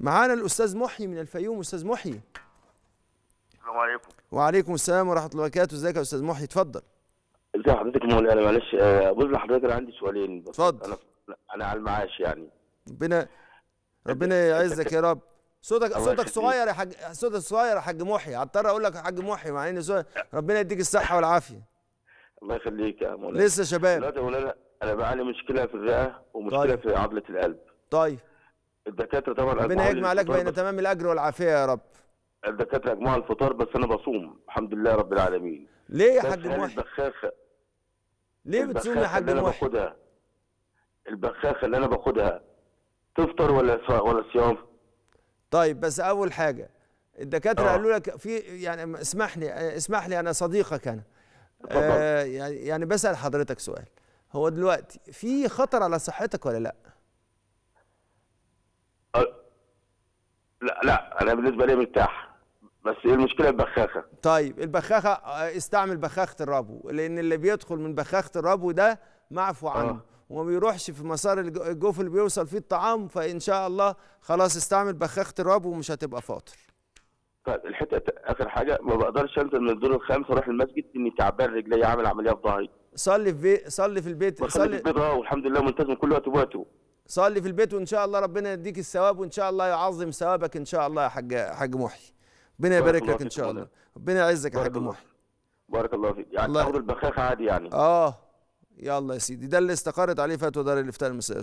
معانا الاستاذ محيي من الفيوم استاذ محيي السلام عليكم وعليكم السلام ورحمه الله وبركاته ازيك يا استاذ محيي اتفضل ازي حضرتك مولانا معلش آه، بص لحضرتك انا عندي سؤالين بس اتفضل. انا انا على المعاش يعني ربنا ربنا يعزك يا رب صوتك الله صوتك يخليك. صغير يا حاج صوتك صغير يا حاج محيي هضطر اقول لك يا حاج محيي مع ان صوت- ربنا يديك الصحه والعافيه الله يخليك يا مولانا لسه شباب دلوقتي يا مولانا انا بعاني مشكله في الرئه ومشكله طيب. في عضله القلب طيب الدكاتره طبعا ربنا أجمعوا لي يجمع لك الفطار بين بس- تمام الاجر والعافيه يا رب الدكاتره اجمعوا الفطار بس انا بصوم الحمد لله رب العالمين ليه يا بس حاج هل محيي البخاخه ليه بتصوم يا البخاخة حاج اللي انا محيي باخدها البخاخه اللي انا باخدها تفطر ولا ص- ولا صيام طيب بس اول حاجه الدكاتره آه. قالوا لك في يعني اسمح لي اسمح لي انا صديقك انا اتفضل. آه يعني يعني بسال حضرتك سؤال هو دلوقتي في خطر على صحتك ولا لا أه، لا لا انا بالنسبه لي مرتاح بس ايه المشكله البخاخه طيب البخاخه آه، استعمل بخاخه الربو لان اللي بيدخل من بخاخه الربو ده معفو عنه آه. وما بيروحش في مسار الج- الجوف اللي بيوصل فيه الطعام فان شاء الله خلاص استعمل بخاخه الربو ومش هتبقى فاطر طيب الحته اخر حاجه ما بقدرش انزل من الدور الخامس اروح المسجد اني تعبان رجلي عامل عمليه في ظهري صلي في بيت صلي في البيت بصلي في صلي البيت اه والحمد لله ملتزم كل وقت بوقته صلي في البيت وان شاء الله ربنا يديك الثواب وان شاء الله يعظم ثوابك ان شاء الله يا حاج حاج محيي ربنا بارك يبارك الله لك ان فيك شاء يا الله مولانا. ربنا يعزك يا بارك حاج الله محيي بارك الله فيك يعني الله- اخد البخاخه عادي يعني اه يلا يا سيدي ده اللي استقرت عليه فتوى دار الافتاء المصريه